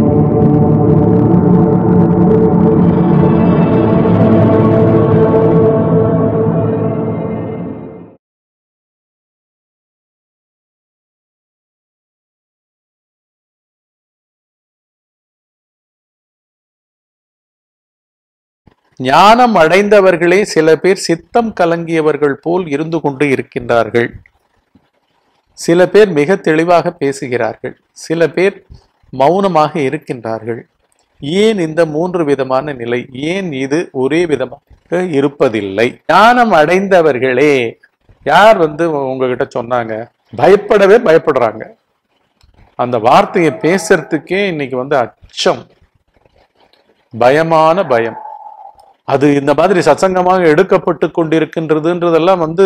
ஞானம் அடைந்தவர்களே சில பேர் சித்தம் கலங்கியவர்கள் போல் இருந்து கொண்டு இருக்கின்றார்கள் சில பேர் மிக தெளிவாக பேசுகிறார்கள் சில பேர் மௌனமாக இருக்கின்றார்கள் ஏன் இந்த மூன்று விதமான நிலை ஏன் இது ஒரே விதமாக இருப்பதில்லை ஞானம் அடைந்தவர்களே யார் வந்து உங்ககிட்ட சொன்னாங்க பயப்படவே பயப்படுறாங்க அந்த வார்த்தையை பேசுறதுக்கே இன்னைக்கு வந்து அச்சம் பயமான பயம் அது இந்த மாதிரி சத்சங்கமாக எடுக்கப்பட்டு கொண்டிருக்கின்றதுன்றதெல்லாம் வந்து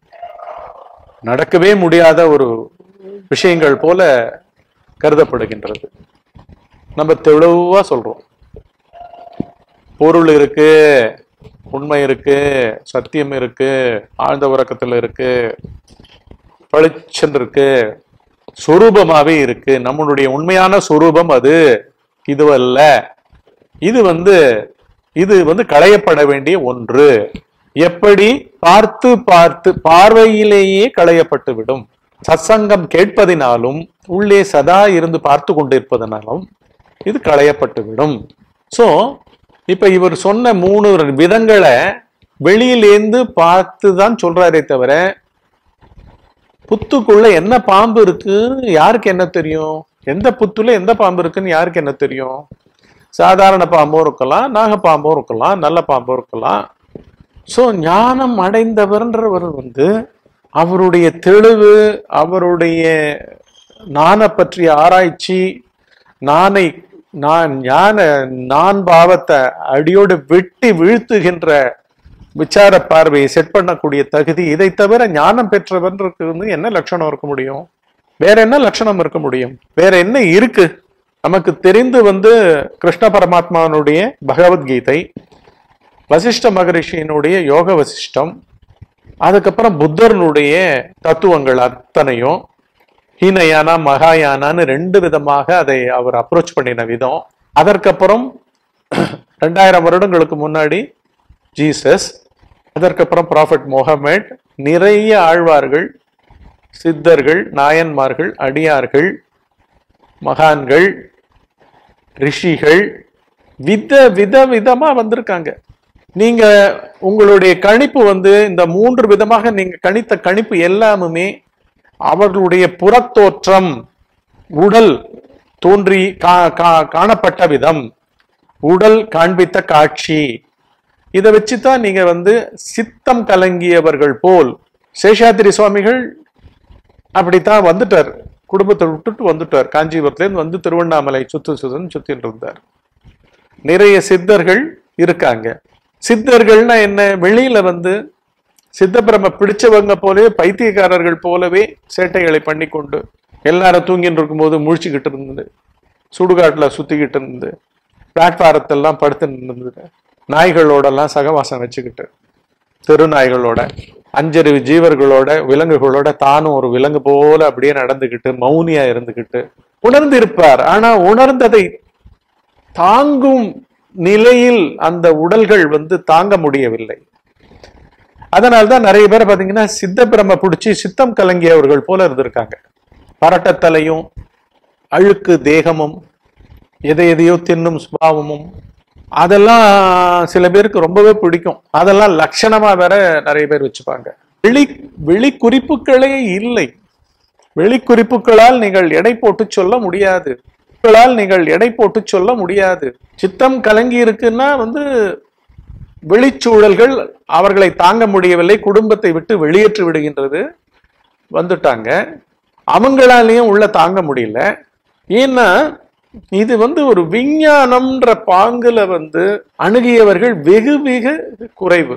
நடக்கவே முடியாத ஒரு விஷயங்கள் போல கருதப்படுகின்றது நம்ம தெளிவா சொல்றோம் பொருள் இருக்கு உண்மை இருக்கு சத்தியம் இருக்கு ஆழ்ந்த உறக்கத்துல இருக்கு பளிச்சன் இருக்கு சொரூபமாவே இருக்கு நம்மளுடைய உண்மையான சொரூபம் அது இதுவல்ல இது வந்து இது வந்து களையப்பட வேண்டிய ஒன்று எப்படி பார்த்து பார்த்து பார்வையிலேயே களையப்பட்டு விடும் சத்சங்கம் கேட்பதினாலும் உள்ளே சதா இருந்து பார்த்து கொண்டிருப்பதனாலும் இது களையப்பட்டு விடும் சோ இப்ப இவர் சொன்ன மூணு விதங்களை வெளியிலேந்து பார்த்து தான் சொல்றாரே தவிர புத்துக்குள்ள என்ன பாம்பு இருக்குன்னு யாருக்கு என்ன தெரியும் எந்த புத்துல எந்த பாம்பு இருக்குன்னு யாருக்கு என்ன தெரியும் சாதாரண பாம்பும் இருக்கலாம் நாகப்பாம்பும் இருக்கலாம் நல்ல பாம்பும் இருக்கலாம் ஸோ ஞானம் அடைந்தவர்ன்றவர் வந்து அவருடைய தெளிவு அவருடைய நான பற்றிய ஆராய்ச்சி நானை நான் ஞான நான் பாவத்தை அடியோடு வெட்டி வீழ்த்துகின்ற விசார பார்வையை செட் பண்ணக்கூடிய தகுதி இதை தவிர ஞானம் பெற்றவருக்கு வந்து என்ன லட்சணம் இருக்க முடியும் வேற என்ன லட்சணம் இருக்க முடியும் வேற என்ன இருக்கு நமக்கு தெரிந்து வந்து கிருஷ்ண பரமாத்மானுடைய பகவத்கீதை வசிஷ்ட மகரிஷியினுடைய யோக வசிஷ்டம் அதுக்கப்புறம் புத்தர்னுடைய தத்துவங்கள் அத்தனையும் ஹீனயானா மகாயானான்னு ரெண்டு விதமாக அதை அவர் அப்ரோச் பண்ணின விதம் அதற்கப்புறம் ரெண்டாயிரம் வருடங்களுக்கு முன்னாடி ஜீசஸ் அதற்கப்புறம் ப்ராஃபட் முகமட் நிறைய ஆழ்வார்கள் சித்தர்கள் நாயன்மார்கள் அடியார்கள் மகான்கள் ரிஷிகள் வித வித விதமா வந்திருக்காங்க நீங்க உங்களுடைய கணிப்பு வந்து இந்த மூன்று விதமாக நீங்க கணித்த கணிப்பு எல்லாமுமே அவர்களுடைய புறத்தோற்றம் உடல் தோன்றி கா- கா- காணப்பட்ட விதம் உடல் காண்பித்த காட்சி இதை வச்சுதான் நீங்க வந்து சித்தம் கலங்கியவர்கள் போல் சேஷாத்திரி சுவாமிகள் அப்படித்தான் வந்துட்டார் குடும்பத்தை விட்டுட்டு வந்துட்டார் காஞ்சிபுரத்துலேருந்து வந்து திருவண்ணாமலை சுத்து சுத்தன் சுத்தின்னு இருந்தார் நிறைய சித்தர்கள் இருக்காங்க சித்தர்கள்னா என்ன வெளியில வந்து சித்தப்பிரம பிடிச்சவங்க போலவே பைத்தியக்காரர்கள் போலவே சேட்டைகளை பண்ணி கொண்டு எல்லாரும் தூங்கிட்டு இருக்கும்போது முழிச்சுக்கிட்டு இருந்தது சுடுகாட்டுல சுத்திக்கிட்டு இருந்து பிளாட்பாரத்தெல்லாம் படுத்து இருந்தது நாய்களோடெல்லாம் சகவாசம் வச்சுக்கிட்டு தெரு நாய்களோட அஞ்சறிவு ஜீவர்களோட விலங்குகளோட தானும் ஒரு விலங்கு போல அப்படியே நடந்துகிட்டு மௌனியா இருந்துகிட்டு உணர்ந்து இருப்பார் ஆனா உணர்ந்ததை தாங்கும் நிலையில் அந்த உடல்கள் வந்து தாங்க முடியவில்லை அதனால்தான் நிறைய பேர் பாத்தீங்கன்னா சித்த பிரம பிடிச்சி சித்தம் கலங்கியவர்கள் போல இருந்திருக்காங்க பரட்டத்தலையும் அழுக்கு தேகமும் எதை எதையோ தின்னும் சுபாவமும் அதெல்லாம் சில பேருக்கு ரொம்பவே பிடிக்கும் அதெல்லாம் லட்சணமா வேற நிறைய பேர் வச்சுப்பாங்க வெளி வெளி குறிப்புகளே இல்லை வெளி குறிப்புகளால் நீங்கள் எடை போட்டு சொல்ல முடியாது குறிப்புகளால் நீங்கள் எடை போட்டு சொல்ல முடியாது சித்தம் கலங்கி இருக்குன்னா வந்து வெளிச்சூழல்கள் அவர்களை தாங்க முடியவில்லை குடும்பத்தை விட்டு வெளியேற்றி விடுகின்றது வந்துட்டாங்க அவங்களாலேயும் உள்ள தாங்க முடியல ஏன்னா இது வந்து ஒரு விஞ்ஞானம்ன்ற பாங்குல வந்து அணுகியவர்கள் வெகு வெகு குறைவு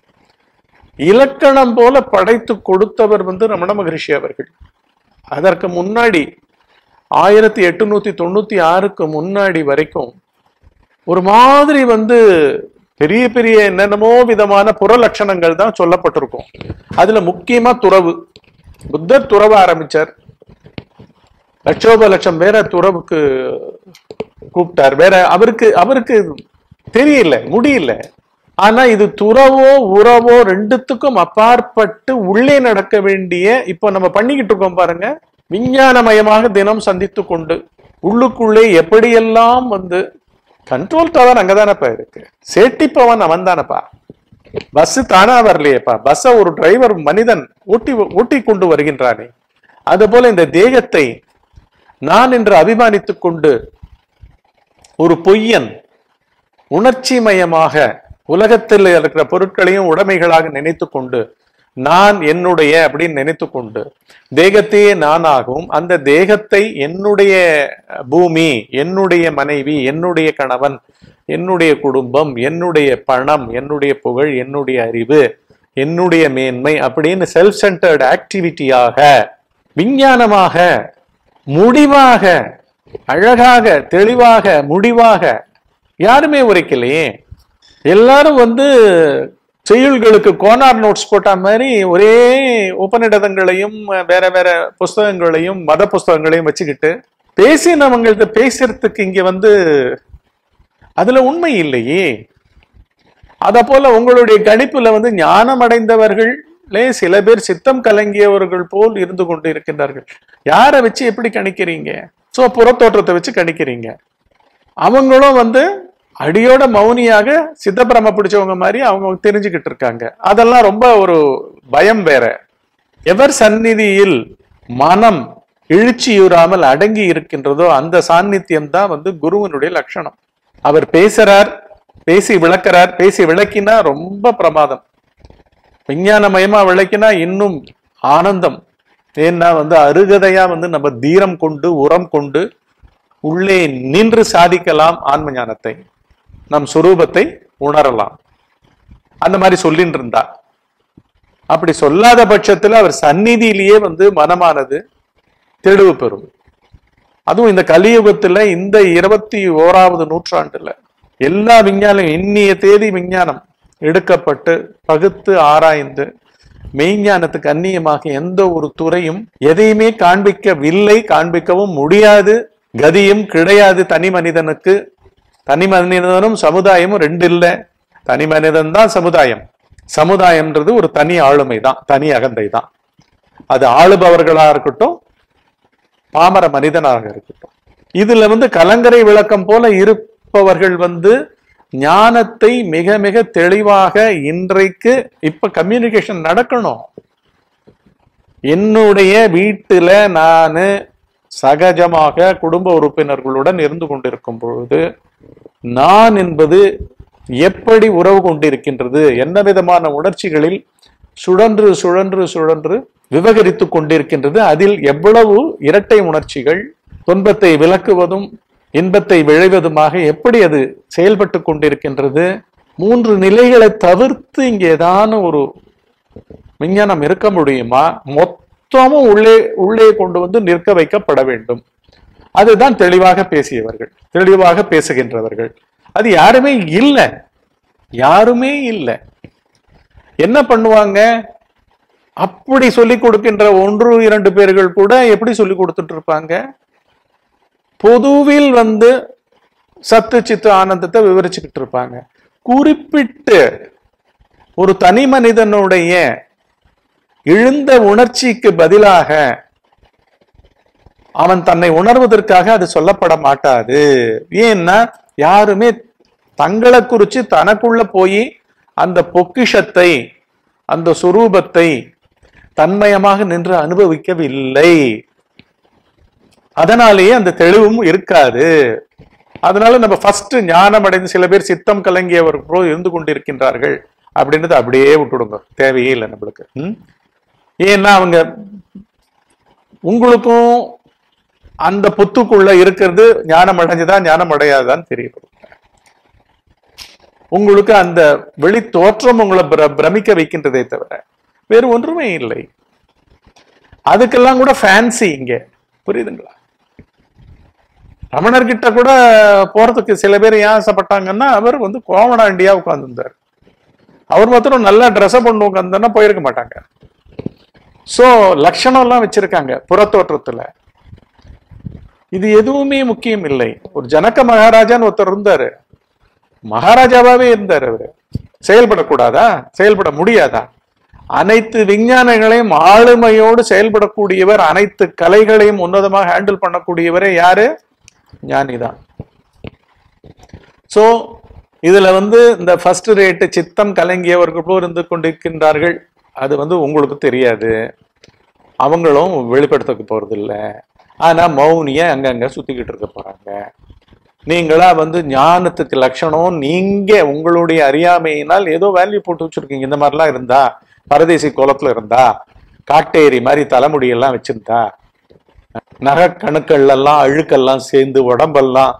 இலக்கணம் போல படைத்து கொடுத்தவர் வந்து ரமண மகரிஷி அவர்கள் அதற்கு முன்னாடி ஆயிரத்தி எட்டுநூத்தி தொண்ணூத்தி ஆறுக்கு முன்னாடி வரைக்கும் ஒரு மாதிரி வந்து பெரிய பெரிய என்னென்னமோ விதமான புற லட்சணங்கள் தான் சொல்லப்பட்டிருக்கும் அதுல முக்கியமா துறவு புத்தர் துறவ ஆரம்பிச்சார் லட்சோப லட்சம் பேரை துறவுக்கு கூப்பிட்டார் வேற அவருக்கு அவருக்கு தெரியல முடியல ஆனா இது துறவோ உறவோ ரெண்டுத்துக்கும் அப்பாற்பட்டு உள்ளே நடக்க வேண்டிய இப்போ நம்ம பண்ணிக்கிட்டு இருக்கோம் பாருங்க விஞ்ஞானமயமாக தினம் சந்தித்து கொண்டு உள்ளுக்குள்ளே எப்படியெல்லாம் வந்து கண்ட்ரோல் டவர் அங்கதானப்பா இருக்கு சேட்டிப்பவன் அவன் தானப்பா பஸ் தானா வரலையேப்பா பஸ்ஸ ஒரு டிரைவர் மனிதன் ஊட்டி ஊட்டி கொண்டு வருகின்றானே அதுபோல இந்த தேகத்தை நான் என்று அபிமானித்துக் கொண்டு ஒரு பொய்யன் உணர்ச்சிமயமாக உலகத்தில் இருக்கிற பொருட்களையும் உடைமைகளாக நினைத்து கொண்டு நான் என்னுடைய அப்படின்னு நினைத்து கொண்டு தேகத்தையே நானாகவும் அந்த தேகத்தை என்னுடைய பூமி என்னுடைய மனைவி என்னுடைய கணவன் என்னுடைய குடும்பம் என்னுடைய பணம் என்னுடைய புகழ் என்னுடைய அறிவு என்னுடைய மேன்மை அப்படின்னு செல்ஃப் சென்டர்டு ஆக்டிவிட்டியாக விஞ்ஞானமாக முடிவாக அழகாக தெளிவாக முடிவாக யாருமே உரைக்கலையே எல்லாரும் வந்து செய்யுள்களுக்கு கோனார் நோட்ஸ் போட்ட மாதிரி ஒரே உபநிடதங்களையும் வேற வேற புஸ்தகங்களையும் மத புஸ்தகங்களையும் வச்சுக்கிட்டு பேசினவங்கள்ட்ட பேசுறதுக்கு இங்க வந்து அதுல உண்மை இல்லையே அத போல உங்களுடைய கணிப்புல வந்து ஞானம் அடைந்தவர்களே சில பேர் சித்தம் கலங்கியவர்கள் போல் இருந்து கொண்டு இருக்கின்றார்கள் யாரை வச்சு எப்படி கணிக்கிறீங்க சோ புறத்தோற்றத்தை வச்சு கணிக்கிறீங்க அவங்களும் வந்து அடியோட மௌனியாக சித்தப்பிரம பிடிச்சவங்க மாதிரி அவங்க தெரிஞ்சுக்கிட்டு இருக்காங்க அதெல்லாம் ரொம்ப ஒரு பயம் வேற எவர் சந்நிதியில் மனம் இழுச்சியுறாமல் அடங்கி இருக்கின்றதோ அந்த சாநித்தியம் தான் வந்து குருவனுடைய லட்சணம் அவர் பேசுறார் பேசி விளக்குறார் பேசி விளக்கினா ரொம்ப பிரமாதம் விஞ்ஞானமயமா விளக்கினா இன்னும் ஆனந்தம் ஏன்னா வந்து அருகதையா வந்து நம்ம தீரம் கொண்டு உரம் கொண்டு உள்ளே நின்று சாதிக்கலாம் ஆன்ம ஞானத்தை நம் சுரூபத்தை உணரலாம் அந்த மாதிரி சொல்லிட்டு இருந்தா அப்படி சொல்லாத பட்சத்துல அவர் சந்நிதியிலேயே வந்து மனமானது தெளிவு பெறும் அதுவும் இந்த கலியுகத்துல இந்த இருபத்தி ஓராவது நூற்றாண்டுல எல்லா விஞ்ஞானம் இன்னிய தேதி விஞ்ஞானம் எடுக்கப்பட்டு பகுத்து ஆராய்ந்து மெய்ஞானத்துக்கு அந்நியமாக எந்த ஒரு துறையும் எதையுமே காண்பிக்கவில்லை காண்பிக்கவும் முடியாது கதியும் கிடையாது தனி மனிதனுக்கு தனி மனிதனும் சமுதாயமும் ரெண்டு இல்ல தனி மனிதன் தான் சமுதாயம் சமுதாயம்ன்றது ஒரு தனி ஆளுமை தான் தனி அகந்தை தான் அது ஆளுபவர்களா இருக்கட்டும் பாமர மனிதனாக இருக்கட்டும் இதுல வந்து கலங்கரை விளக்கம் போல இருப்பவர்கள் வந்து ஞானத்தை மிக மிக தெளிவாக இன்றைக்கு இப்ப கம்யூனிகேஷன் நடக்கணும் என்னுடைய வீட்டுல நானு சகஜமாக குடும்ப உறுப்பினர்களுடன் இருந்து கொண்டிருக்கும் பொழுது நான் என்பது எப்படி உறவு கொண்டிருக்கின்றது என்ன விதமான உணர்ச்சிகளில் சுழன்று சுழன்று சுழன்று விவகரித்து கொண்டிருக்கின்றது அதில் எவ்வளவு இரட்டை உணர்ச்சிகள் துன்பத்தை விளக்குவதும் இன்பத்தை விளைவதுமாக எப்படி அது செயல்பட்டு கொண்டிருக்கின்றது மூன்று நிலைகளை தவிர்த்து இங்கே ஏதான ஒரு விஞ்ஞானம் இருக்க முடியுமா மொத்தமும் உள்ளே உள்ளே கொண்டு வந்து நிற்க வைக்கப்பட வேண்டும் அதுதான் தெளிவாக பேசியவர்கள் தெளிவாக பேசுகின்றவர்கள் அது யாருமே இல்லை யாருமே இல்லை என்ன பண்ணுவாங்க அப்படி சொல்லி கொடுக்கின்ற ஒன்று இரண்டு பேர்கள் கூட எப்படி சொல்லி கொடுத்துட்டு இருப்பாங்க பொதுவில் வந்து சத்து சித்து ஆனந்தத்தை விவரிச்சுக்கிட்டு இருப்பாங்க குறிப்பிட்டு ஒரு தனி மனிதனுடைய இழுந்த உணர்ச்சிக்கு பதிலாக அவன் தன்னை உணர்வதற்காக அது சொல்லப்பட மாட்டாது ஏன்னா யாருமே தங்களை குறிச்சு தனக்குள்ள போய் அந்த பொக்கிஷத்தை அந்த சுரூபத்தை தன்மயமாக நின்று அனுபவிக்கவில்லை அதனாலேயே அந்த தெளிவும் இருக்காது அதனால நம்ம ஃபர்ஸ்ட் ஞானம் அடைந்து சில பேர் சித்தம் கலங்கியவர் போல் இருந்து கொண்டிருக்கின்றார்கள் அப்படின்றத அப்படியே விட்டுடுங்க தேவையே இல்லை நம்மளுக்கு ம்? ஏன்னா அவங்க உங்களுக்கும் அந்த புத்துக்குள்ள இருக்கிறது ஞானம் அடைஞ்சுதா ஞானம் அடையாதான்னு தெரியும் உங்களுக்கு அந்த வெளி தோற்றம் உங்களை பிர- பிரமிக்க வைக்கின்றதே தவிர வேறு ஒன்றுமே இல்லை அதுக்கெல்லாம் கூட ஃபேன்சி இங்க புரியுதுங்களா ரமணர்கிட்ட கூட போறதுக்கு சில பேர் ஏன் ஆசைப்பட்டாங்கன்னா அவர் வந்து கோவணாண்டியா உட்கார்ந்துருந்தார் அவர் மாத்திரம் நல்லா ட்ரெஸ் பண்ணு உட்காந்துன்னா போயிருக்க மாட்டாங்க சோ லட்சணம் எல்லாம் வச்சிருக்காங்க புறத்தோற்றத்துல இது எதுவுமே முக்கியம் இல்லை ஒரு ஜனக மகாராஜான்னு ஒருத்தர் இருந்தாரு மகாராஜாவாவே இருந்தார் அவரு செயல்படக்கூடாதா செயல்பட முடியாதா அனைத்து விஞ்ஞானங்களையும் ஆளுமையோடு செயல்படக்கூடியவர் அனைத்து கலைகளையும் உன்னதமாக ஹேண்டில் பண்ணக்கூடியவரே யாரு ஞானிதான் சோ இதுல வந்து இந்த ஃபர்ஸ்ட் ரேட்டு சித்தம் கலங்கியவர்கள் போல் இருந்து கொண்டிருக்கின்றார்கள் அது வந்து உங்களுக்கு தெரியாது அவங்களும் வெளிப்படுத்த போறது இல்ல ஆனா மௌனிய அங்கங்க சுத்திக்கிட்டு இருக்க போறாங்க நீங்களா வந்து ஞானத்துக்கு லட்சணம் நீங்க உங்களுடைய அறியாமையினால் ஏதோ வேல்யூ போட்டு வச்சிருக்கீங்க இந்த மாதிரிலாம் இருந்தா பரதேசி கோலத்துல இருந்தா காட்டேரி மாதிரி தலைமுடியெல்லாம் வச்சிருந்தா நகை கணுக்கள் எல்லாம் அழுக்கெல்லாம் சேர்ந்து உடம்பெல்லாம்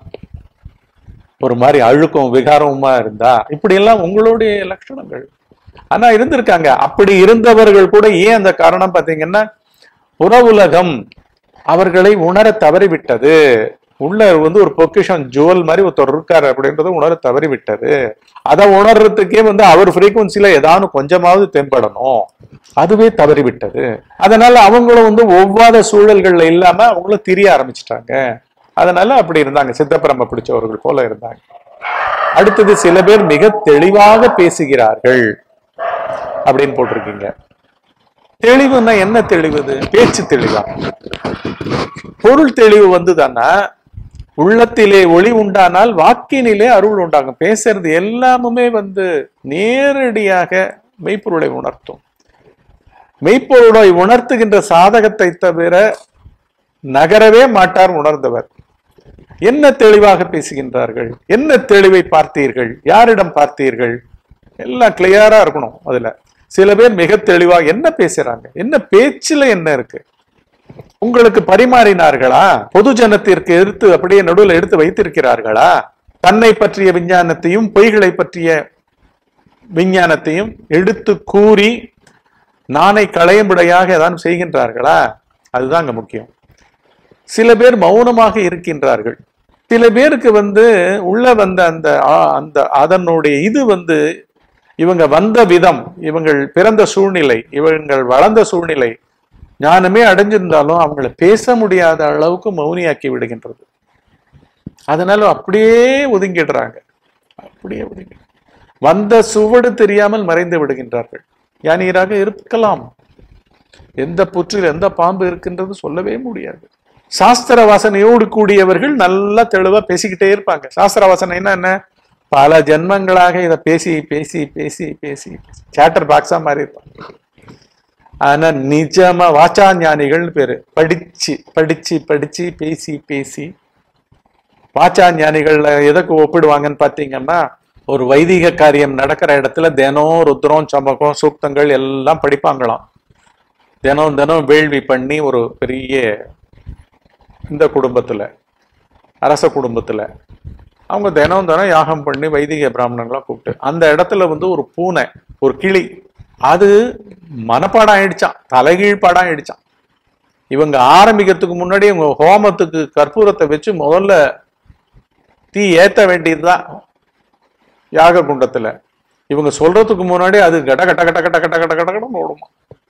ஒரு மாதிரி அழுக்கும் விகாரமுமா இருந்தா இப்படி எல்லாம் உங்களுடைய லட்சணங்கள் ஆனா இருந்திருக்காங்க அப்படி இருந்தவர்கள் கூட ஏன் அந்த காரணம் பாத்தீங்கன்னா புற உலகம் அவர்களை உணர தவறிவிட்டது உள்ள வந்து ஒரு பொக்கிஷன் ஜுவல் மாதிரி ஒருத்தர் இருக்காரு அப்படின்றத உணர தவறிவிட்டது அதை உணர்றதுக்கே வந்து அவர் ஃப்ரீக்குவன்சில ஏதாவது கொஞ்சமாவது தென்படணும் அதுவே தவறிவிட்டது அதனால அவங்களும் வந்து ஒவ்வாத சூழல்கள்ல இல்லாம அவங்களும் திரிய ஆரம்பிச்சிட்டாங்க அதனால அப்படி இருந்தாங்க சித்தப்பிரம பிடிச்சவர்கள் போல இருந்தாங்க அடுத்தது சில பேர் மிக தெளிவாக பேசுகிறார்கள் அப்படின்னு போட்டிருக்கீங்க தெளிவுன்னா என்ன தெளிவு இது பேச்சு தெளிவா பொருள் தெளிவு வந்துதானா உள்ளத்திலே ஒளி உண்டானால் வாக்கினிலே அருள் உண்டாகும் பேசுறது எல்லாமுமே வந்து நேரடியாக மெய்ப்பொருளை உணர்த்தும் மெய்ப்பொருளை உணர்த்துகின்ற சாதகத்தை தவிர நகரவே மாட்டார் உணர்ந்தவர் என்ன தெளிவாக பேசுகின்றார்கள் என்ன தெளிவை பார்த்தீர்கள் யாரிடம் பார்த்தீர்கள் எல்லாம் கிளியரா இருக்கணும் அதுல சில பேர் மிக தெளிவா என்ன பேசுறாங்க என்ன பேச்சுல என்ன இருக்கு உங்களுக்கு பரிமாறினார்களா பொது ஜனத்திற்கு எடுத்து அப்படியே நடுவில் எடுத்து வைத்திருக்கிறார்களா தன்னை பற்றிய விஞ்ஞானத்தையும் பொய்களை பற்றிய விஞ்ஞானத்தையும் எடுத்து கூறி நானை களையும்படியாக ஏதாவது செய்கின்றார்களா அதுதான் அங்க முக்கியம் சில பேர் மௌனமாக இருக்கின்றார்கள் சில பேருக்கு வந்து உள்ள வந்த அந்த ஆ- அந்த அதனுடைய இது வந்து இவங்க வந்த விதம் இவங்கள் பிறந்த சூழ்நிலை இவங்கள் வளர்ந்த சூழ்நிலை ஞானமே அடைஞ்சிருந்தாலும் அவங்கள பேச முடியாத அளவுக்கு மௌனியாக்கி விடுகின்றது அதனால அப்படியே ஒதுங்கிடுறாங்க அப்படியே ஒதுங்கி வந்த சுவடு தெரியாமல் மறைந்து விடுகின்றார்கள் ஞானியராக இருக்கலாம் எந்த புற்றில் எந்த பாம்பு இருக்கின்றது சொல்லவே முடியாது சாஸ்திர வாசனையோடு கூடியவர்கள் நல்லா தெளிவா பேசிக்கிட்டே இருப்பாங்க சாஸ்திர வாசனைன்னா என்ன பல ஜென்மங்களாக இதை பேசி பேசி பேசி பேசி சேட்டர் பாக்ஸா மாறி இருப்பாங்க ஆனா நிஜமா வாச்சா ஞானிகள்னு பேரு படிச்சு படிச்சு படிச்சு பேசி பேசி வாச்சா ஞானிகள்ல எதுக்கு ஒப்பிடுவாங்கன்னு பாத்தீங்கன்னா ஒரு வைதிக காரியம் நடக்கிற இடத்துல தினம் ருத்ரம் சமகம் சூக்தங்கள் எல்லாம் படிப்பாங்களாம் தினம் தினம் வேள்வி பண்ணி ஒரு பெரிய இந்த குடும்பத்துல அரச குடும்பத்துல அவங்க தினம் தினம் யாகம் பண்ணி வைதிக பிராமணங்களாம் கூப்பிட்டு அந்த இடத்துல வந்து ஒரு பூனை ஒரு கிளி அது மனப்பாடம் ஆயிடுச்சான் தலைகீழ் பாடம் ஆயிடுச்சான் இவங்க ஆரம்பிக்கிறதுக்கு முன்னாடி இவங்க ஹோமத்துக்கு கற்பூரத்தை வச்சு முதல்ல தீ ஏத்த வேண்டியதுதான் யாக குண்டத்துல இவங்க சொல்றதுக்கு முன்னாடி அது கட கட்ட கட்ட கட்ட கட்ட கட்ட கட்ட கடன்னு ஓடுமா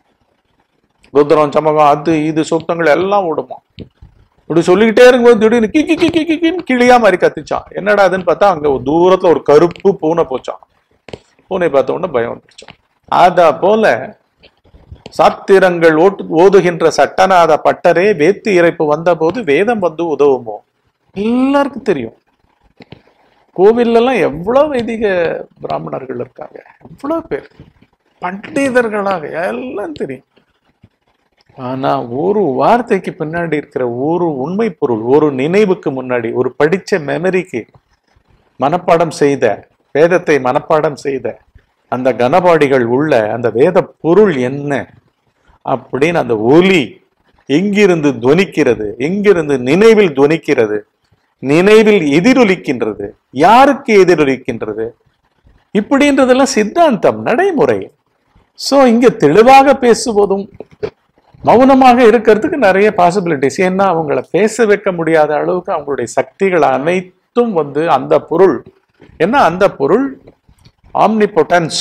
ருத்ரம் சமகம் அது இது சுத்தங்கள் எல்லாம் ஓடுமா இப்படி சொல்லிக்கிட்டே இருக்கும்போது திடீர்னு கி கி கி கி கி கின்னு கிளியா மாதிரி கத்திச்சான் என்னடா அதுன்னு பார்த்தா அங்க ஒரு தூரத்துல ஒரு கருப்பு பூனை போச்சான் பூனை பார்த்த உடனே பயம் வந்துருச்சான் அத போல சாத்திரங்கள் ஓட்டு ஓதுகின்ற சட்டநாத பட்டரே வேத்து இறைப்பு வந்தபோது வேதம் வந்து உதவுமோ எல்லாருக்கும் தெரியும் கோவில்ல எல்லாம் எவ்வளவு வைதிக பிராமணர்கள் இருக்காங்க எவ்வளவு பேர் பண்டிதர்களாக எல்லாம் தெரியும் ஆனா ஒரு வார்த்தைக்கு பின்னாடி இருக்கிற ஒரு உண்மை பொருள் ஒரு நினைவுக்கு முன்னாடி ஒரு படிச்ச மெமரிக்கு மனப்பாடம் செய்த வேதத்தை மனப்பாடம் செய்த அந்த கனபாடிகள் உள்ள அந்த வேத பொருள் என்ன அப்படின்னு அந்த ஒலி எங்கிருந்து துவனிக்கிறது எங்கிருந்து நினைவில் துவனிக்கிறது நினைவில் எதிரொலிக்கின்றது யாருக்கு எதிரொலிக்கின்றது இப்படின்றதெல்லாம் சித்தாந்தம் நடைமுறை சோ இங்க தெளிவாக பேசுவதும் மௌனமாக இருக்கிறதுக்கு நிறைய பாசிபிலிட்டிஸ் ஏன்னா அவங்கள பேச வைக்க முடியாத அளவுக்கு அவங்களுடைய சக்திகள் அனைத்தும் வந்து அந்த பொருள் என்ன அந்த பொருள் ஆம்னிபொட்டன்ஸ்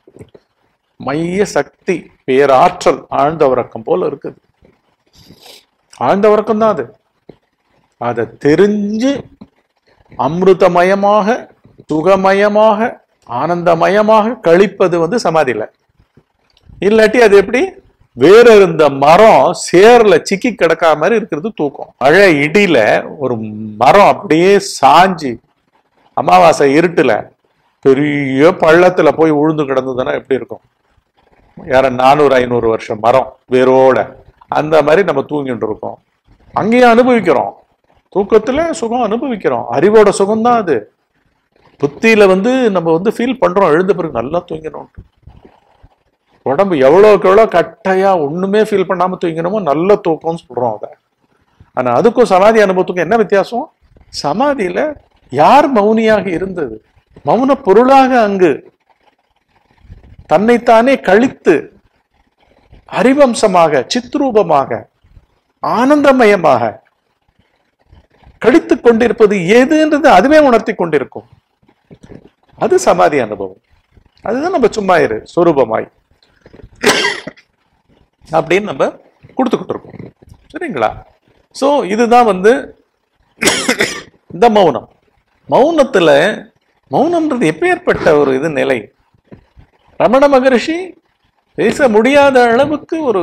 மைய சக்தி பேராற்றல் ஆழ்ந்த உறக்கம் போல இருக்குது ஆழ்ந்த உறக்கம் தான் அது அதை தெரிஞ்சு அமிர்தமயமாக சுகமயமாக ஆனந்தமயமாக கழிப்பது வந்து சமாதியில இல்லாட்டி அது எப்படி வேற இருந்த மரம் சேர்ல சிக்கி கிடக்காத மாதிரி இருக்கிறது தூக்கம் மழை இடியில ஒரு மரம் அப்படியே சாஞ்சி அமாவாசை இருட்டுல பெரிய பள்ளத்துல போய் உழுந்து கிடந்ததுன்னா எப்படி இருக்கும் யார நானூறு ஐநூறு வருஷம் மரம் வேரோட அந்த மாதிரி நம்ம தூங்கிட்டு இருக்கோம் அங்கேயும் அனுபவிக்கிறோம் தூக்கத்துல சுகம் அனுபவிக்கிறோம் அறிவோட சுகம் தான் அது புத்தியில வந்து நம்ம வந்து ஃபீல் பண்றோம் எழுந்த பிறகு நல்லா தூங்கினோம் உடம்பு எவ்வளோக்கு எவ்வளோ கட்டையா ஒண்ணுமே ஃபீல் பண்ணாம தூங்கினோமோ நல்ல தூக்கம்னு சொல்றோம் அதை ஆனா அதுக்கும் சமாதி அனுபவத்துக்கும் என்ன வித்தியாசம் சமாதியில யார் மௌனியாக இருந்தது மௌன பொருளாக அங்கு தன்னைத்தானே கழித்து அறிவம்சமாக சித்ரூபமாக ஆனந்தமயமாக கழித்துக் கொண்டிருப்பது எதுன்றது அதுவே உணர்த்தி கொண்டிருக்கும் அது சமாதி அனுபவம் அதுதான் நம்ம சும்மா இரு சொரூபமாய் அப்படின்னு நம்ம கொடுத்துக்கிட்டு இருக்கோம் சரிங்களா சோ இதுதான் வந்து இந்த மௌனம் மௌனத்துல மௌனம்ன்றது எப்பேற்பட்ட ஒரு இது நிலை ரமண மகரிஷி பேச முடியாத அளவுக்கு ஒரு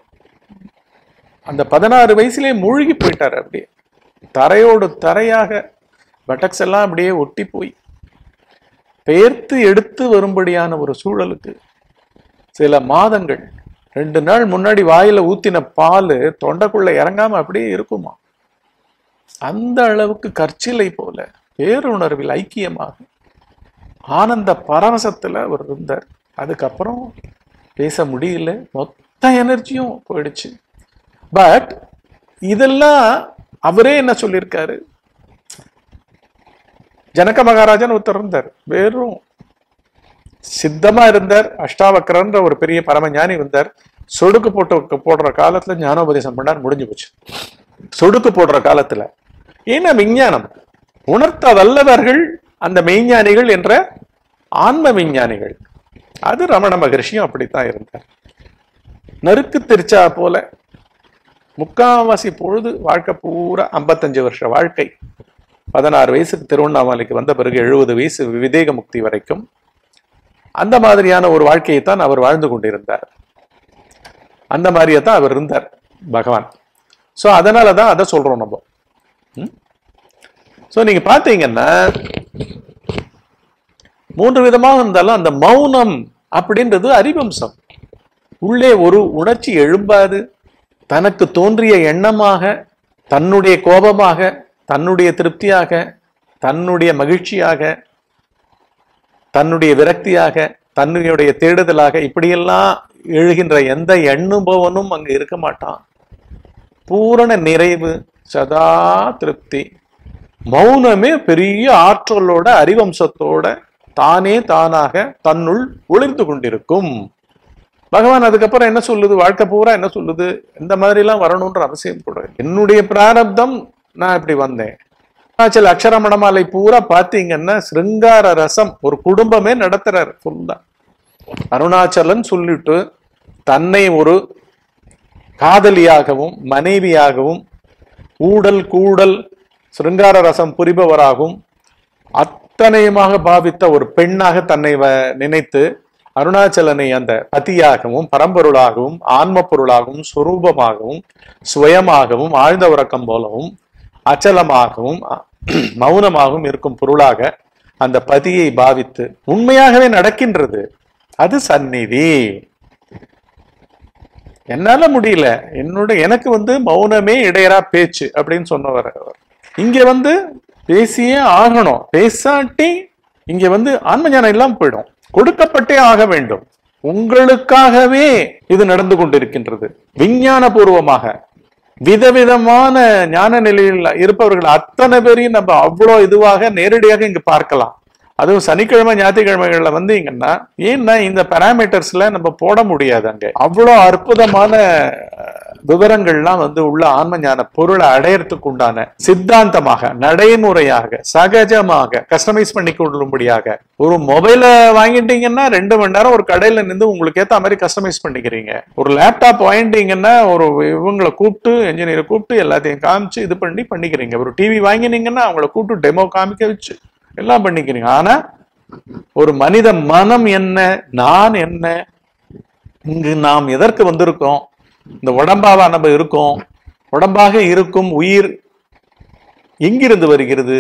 அந்த பதினாறு வயசுலயே மூழ்கி போயிட்டாரு அப்படியே தரையோடு தரையாக பட்டக்ஸ் எல்லாம் அப்படியே ஒட்டி போய் பெயர்த்து எடுத்து வரும்படியான ஒரு சூழலுக்கு சில மாதங்கள் ரெண்டு நாள் முன்னாடி வாயில ஊத்தின பால் தொண்டைக்குள்ள இறங்காம அப்படியே இருக்குமா அந்த அளவுக்கு கற்சிலை போல பேருணர்வில் ஐக்கியமாக ஆனந்த பரவசத்துல அவர் இருந்தார் அதுக்கப்புறம் பேச முடியல மொத்த எனர்ஜியும் போயிடுச்சு பட் இதெல்லாம் அவரே என்ன சொல்லியிருக்காரு ஜனக மகாராஜன் ஒருத்தர் இருந்தார் வெறும் சித்தமா இருந்தார் அஷ்டாவக்கரன்ற ஒரு பெரிய பரமஞானி வந்தார் சொடுக்கு போட்டு போடுற காலத்துல ஞானோபதேசம் பண்ணார் முடிஞ்சு போச்சு சொடுக்கு போடுற காலத்துல ஏன்னா விஞ்ஞானம் உணர்த்த வல்லவர்கள் அந்த மெய்ஞானிகள் என்ற ஆன்ம விஞ்ஞானிகள் அது ரமண மகர்ஷியும் அப்படித்தான் இருந்தார் நறுக்கு தெரிச்சா போல முக்காவாசி பொழுது வாழ்க்கை பூரா ஐம்பத்தஞ்சு வருஷ வாழ்க்கை பதினாறு வயசுக்கு திருவண்ணாமலைக்கு வந்த பிறகு எழுபது வயசு விவேக முக்தி வரைக்கும் அந்த மாதிரியான ஒரு வாழ்க்கையை தான் அவர் வாழ்ந்து கொண்டிருந்தார் அந்த மாதிரியே தான் அவர் இருந்தார் பகவான் ஸோ அதனால தான் அதை சொல்றோம் நம்ம ஸோ நீங்க பார்த்தீங்கன்னா மூன்று விதமாக இருந்தாலும் அந்த மௌனம் அப்படின்றது அறிவம்சம் உள்ளே ஒரு உணர்ச்சி எழும்பாது தனக்கு தோன்றிய எண்ணமாக தன்னுடைய கோபமாக தன்னுடைய திருப்தியாக தன்னுடைய மகிழ்ச்சியாக தன்னுடைய விரக்தியாக தன்னுடைய தேடுதலாக இப்படியெல்லாம் எழுகின்ற எந்த எண்ணுபவனும் அங்கு இருக்க மாட்டான் பூரண நிறைவு சதா திருப்தி மௌனமே பெரிய ஆற்றலோட அறிவம்சத்தோட தானே தானாக தன்னுள் ஒளிர்ந்து கொண்டிருக்கும் பகவான் அதுக்கப்புறம் என்ன சொல்லுது வாழ்க்கை பூரா என்ன சொல்லுது இந்த மாதிரி எல்லாம் வரணும்ன்ற அவசியம் கூட இல்லை. என்னுடைய பிராரப்தம் நான் இப்படி வந்தேன் அருணாச்சல் அக்ஷரமணமாலை பூரா பாத்தீங்கன்னா சிருங்கார ரசம் ஒரு குடும்பமே நடத்துறாரு ஃபுல்லா அருணாச்சலன் சொல்லிட்டு தன்னை ஒரு காதலியாகவும் மனைவியாகவும் ஊடல் கூடல் சிருங்கார ரசம் புரிபவராகவும் அத்தனையுமாக பாவித்த ஒரு பெண்ணாக தன்னை வ- நினைத்து அருணாச்சலனை அந்த பதியாகவும் பரம்பொருளாகவும் ஆன்ம பொருளாகவும் சுரூபமாகவும் சுயமாகவும் ஆழ்ந்த உறக்கம் போலவும் அச்சலமாகவும் அ- மௌனமாகவும் இருக்கும் பொருளாக அந்த பதியை பாவித்து உண்மையாகவே நடக்கின்றது அது சந்நிதி என்னால முடியல என்னோட எனக்கு வந்து மௌனமே இடையரா பேச்சு அப்படின்னு சொன்னவர் அவர் இங்க வந்து பேசியே ஆகணும் பேசாட்டி இங்க வந்து ஆன்ம ஞானம் இல்லாம போயிடும் கொடுக்கப்பட்டே ஆக வேண்டும் உங்களுக்காகவே இது நடந்து கொண்டிருக்கின்றது விஞ்ஞான பூர்வமாக விதவிதமான ஞான நிலையில் இருப்பவர்கள் அத்தனை பேரையும் நம்ம அவ்வளோ இதுவாக நேரடியாக இங்கு பார்க்கலாம் அதுவும் சனிக்கிழமை ஞாயிற்றுக்கிழமைகள்ல வந்தீங்கன்னா ஏன்னா இந்த பாராமீட்டர்ஸ்ல நம்ம போட முடியாது அங்க அவ்வளோ அற்புதமான அஹ், விவரங்கள்லாம் வந்து உள்ள ஆன்ம ஞான பொருளை அடையறதுக்கு உண்டான சித்தாந்தமாக நடைமுறையாக சகஜமாக கஸ்டமைஸ் பண்ணி கொள்ளும்படியாக ஒரு மொபைல வாங்கிட்டீங்கன்னா ரெண்டு மணி நேரம் ஒரு கடையில நின்று உங்களுக்கு ஏத்த மாதிரி கஸ்டமைஸ் பண்ணிக்கிறீங்க ஒரு லேப்டாப் வாங்கிட்டீங்கன்னா ஒரு இவங்களை கூப்பிட்டு என்ஜினியரை கூப்பிட்டு எல்லாத்தையும் காமிச்சு இது பண்ணி பண்ணிக்கிறீங்க ஒரு டிவி வாங்கினீங்கன்னா அவங்கள கூப்பிட்டு டெமோ காமிக்க வச்சு எல்லாம் பண்ணிக்கிறீங்க ஆனா ஒரு மனித மனம் என்ன நான் என்ன இங்கு நாம் எதற்கு வந்திருக்கோம் இந்த உடம்பாவா நம்ம இருக்கோம் உடம்பாக இருக்கும் உயிர் எங்கிருந்து வருகிறது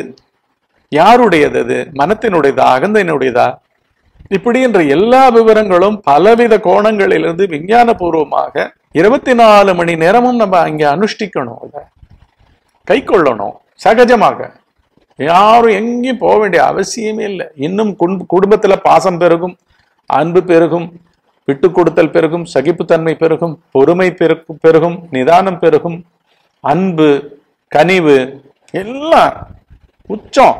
யாருடையது அது மனத்தினுடையதா அகந்தையினுடையதா இப்படி என்ற எல்லா விவரங்களும் பலவித கோணங்களிலிருந்து விஞ்ஞான பூர்வமாக இருபத்தி நாலு மணி நேரமும் நம்ம அங்கே அனுஷ்டிக்கணும் அதை கை கொள்ளணும் சகஜமாக யாரும் எங்கேயும் போக வேண்டிய அவசியமே இல்லை இன்னும் குடும்ப- குடும்பத்துல பாசம் பெருகும் அன்பு பெருகும் விட்டு கொடுத்தல் பெருகும் சகிப்புத்தன்மை பெருகும் பொறுமை பெருக்கும் பெருகும் நிதானம் பெருகும் அன்பு கனிவு எல்லாம் உச்சம்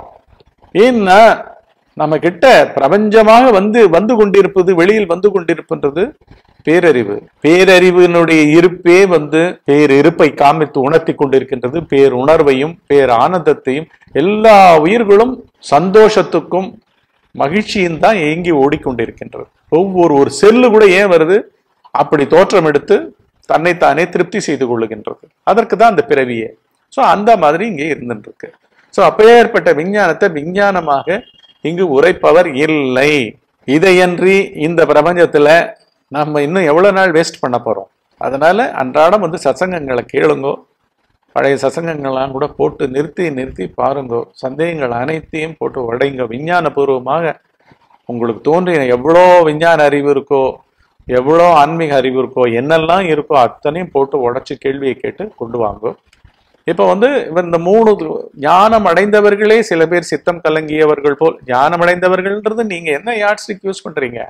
ஏன்னா நம்ம கிட்ட பிரபஞ்சமாக வந்து வந்து கொண்டிருப்பது வெளியில் வந்து கொண்டிருப்பது பேரறிவு பேரறிவினுடைய இருப்பே வந்து பேரிருப்பை காமித்து உணர்த்தி கொண்டிருக்கின்றது பேருணர்வையும் பேர் ஆனந்தத்தையும் எல்லா உயிர்களும் சந்தோஷத்துக்கும் மகிழ்ச்சியும் தான் ஏங்கி ஓடிக்கொண்டிருக்கின்றது ஒவ்வொரு ஒரு செல்லு கூட ஏன் வருது அப்படி தோற்றம் எடுத்து தன்னைத்தானே திருப்தி செய்து கொள்ளுகின்றது அதற்கு தான் அந்த பிறவியே ஸோ அந்த மாதிரி இங்கே இருந்துட்டு இருக்கு ஸோ அப்பேற்பட்ட விஞ்ஞானத்தை விஞ்ஞானமாக இங்கு உரைப்பவர் இல்லை இதையன்றி இந்த பிரபஞ்சத்துல நம்ம இன்னும் எவ்வளவு நாள் வேஸ்ட் பண்ண போறோம் அதனால அன்றாடம் வந்து சத்சங்கங்களை கேளுங்கோ பழைய சசங்கங்கள்லாம் கூட போட்டு நிறுத்தி நிறுத்தி பாருங்கோ சந்தேகங்கள் அனைத்தையும் போட்டு உடைங்க விஞ்ஞானபூர்வமாக உங்களுக்கு தோன்றிய எவ்வளோ விஞ்ஞான அறிவு இருக்கோ எவ்வளோ ஆன்மீக அறிவு இருக்கோ என்னெல்லாம் இருக்கோ அத்தனையும் போட்டு உடைச்சு கேள்வியை கேட்டு கொண்டு வாங்கோ இப்போ வந்து இவர் இந்த மூணு ஞானம் அடைந்தவர்களே சில பேர் சித்தம் கலங்கியவர்கள் போல் ஞானம் அடைந்தவர்கள்ன்றது நீங்க என்ன யாட்ஸ்டிக் யூஸ் பண்றீங்க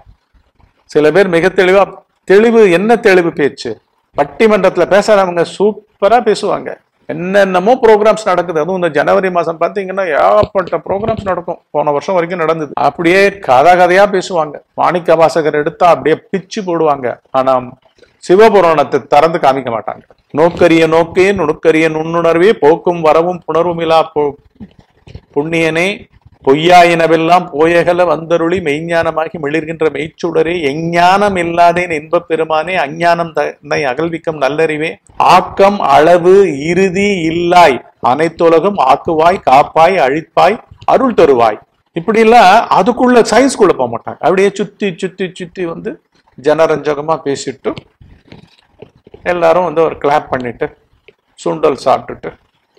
சில பேர் மிக தெளிவா தெளிவு என்ன தெளிவு பேச்சு பட்டிமன்றத்துல பேசுறவங்க சூப்பரா பேசுவாங்க என்னென்னமோ ப்ரோக்ராம்ஸ் நடக்குது அதுவும் இந்த ஜனவரி மாசம் பாத்தீங்கன்னா ஏகப்பட்ட ப்ரோக்ராம்ஸ் நடக்கும் போன வருஷம் வரைக்கும் நடந்தது அப்படியே கதை கதையா பேசுவாங்க மாணிக்க வாசகர் எடுத்தா அப்படியே பிச்சு போடுவாங்க ஆனா சிவபுராணத்தை திறந்து காமிக்க மாட்டாங்க நோக்கரிய நோக்கே நுணுக்கரிய நுண்ணுணர்வே போக்கும் வரவும் புணர்வும் இல்லா பொ- புண்ணியனே பொய்யாயினவெல்லாம் போயகல வந்தருளி மெய்ஞானமாகி மிளிர்கின்ற மெய்ச்சுடரே எஞ்ஞானம் இல்லாதேன் இன்பப் பெருமானே அஞ்ஞானம் தன்னை அகல்விக்கும் நல்லறிவே ஆக்கம் அளவு இறுதி இல்லாய் அனைத்துலகும் ஆக்குவாய் காப்பாய் அழிப்பாய் அருள் தருவாய் இப்படி எல்லாம் அதுக்குள்ள சயின்ஸ்குள்ள போக மாட்டாங்க அப்படியே சுத்தி சுத்தி சுத்தி வந்து ஜனரஞ்சகமா பேசிட்டு எல்லாரும் வந்து ஒரு கிளாப் பண்ணிட்டு சுண்டல் சாப்பிட்டுட்டு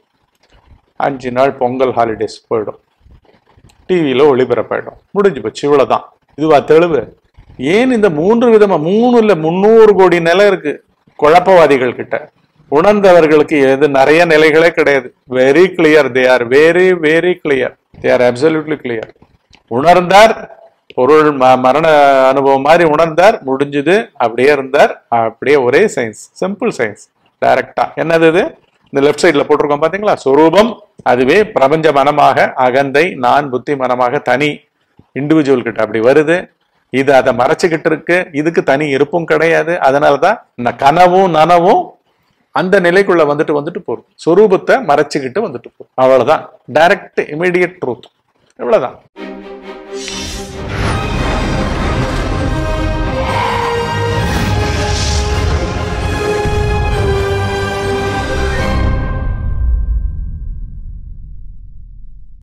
அஞ்சு நாள் பொங்கல் ஹாலிடேஸ் போயிடும் டிவியில ஒளிபரப்பாயிடும் முடிஞ்சு போச்சு இவ்வளவுதான் இதுவா தெளிவு ஏன் இந்த மூன்று விதமா மூணு இல்ல முந்நூறு கோடி நிலை இருக்கு குழப்பவாதிகள் கிட்ட உணர்ந்தவர்களுக்கு எது நிறைய நிலைகளே கிடையாது very clear they are very very clear they are absolutely clear உணர்ந்தார் பொருள் ம- மரண அனுபவம் மாதிரி உணர்ந்தார் முடிஞ்சது அப்படியே இருந்தார் அப்படியே ஒரே சயின்ஸ் சிம்பிள் சயின்ஸ் டைரக்டா என்னது இது இந்த லெஃப்ட் சைடுல போட்டிருக்கோம் பாத்தீங்களா சொரூபம் அதுவே பிரபஞ்ச மனமாக அகந்தை நான் புத்தி மனமாக தனி இண்டிவிஜுவல் கிட்ட அப்படி வருது இது அதை மறைச்சுக்கிட்டு இருக்கு இதுக்கு தனி இருப்பும் கிடையாது அதனாலதான் இந்த கனவும் நனவும் அந்த நிலைக்குள்ள வந்துட்டு வந்துட்டு போகும் சொரூபத்தை மறைச்சுக்கிட்டு வந்துட்டு போகும் அவ்வளவுதான் டைரக்ட் இமிடியட் ட்ரூத் இவ்வளவுதான்